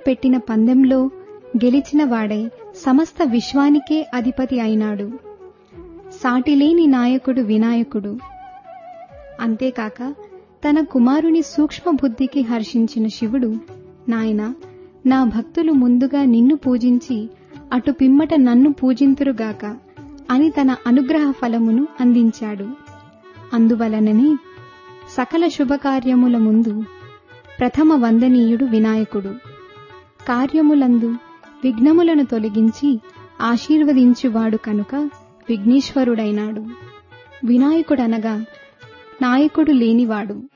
పెట్టిన పందెంలో గెలిచిన వాడై సమస్త విశ్వానికే అధిపతి అయినాడు సాటిలేని నాయకుడు వినాయకుడు అంతేకాక తన కుమారుని సూక్ష్మ బుద్ధికి హర్షించిన శివుడు నాయన నా భక్తులు ముందుగా నిన్ను పూజించి అటు పిమ్మట నన్ను పూజింతురుగాక అని తన అనుగ్రహ ఫలమును అందించాడు అందువలననే సకల శుభకార్యముల ముందు ప్రథమ వందనీయుడు వినాయకుడు కార్యములందు విఘ్నములను తొలగించి ఆశీర్వదించువాడు కనుక విఘ్నేశ్వరుడైనాడు వినాయకుడనగా నాయకుడు లేనివాడు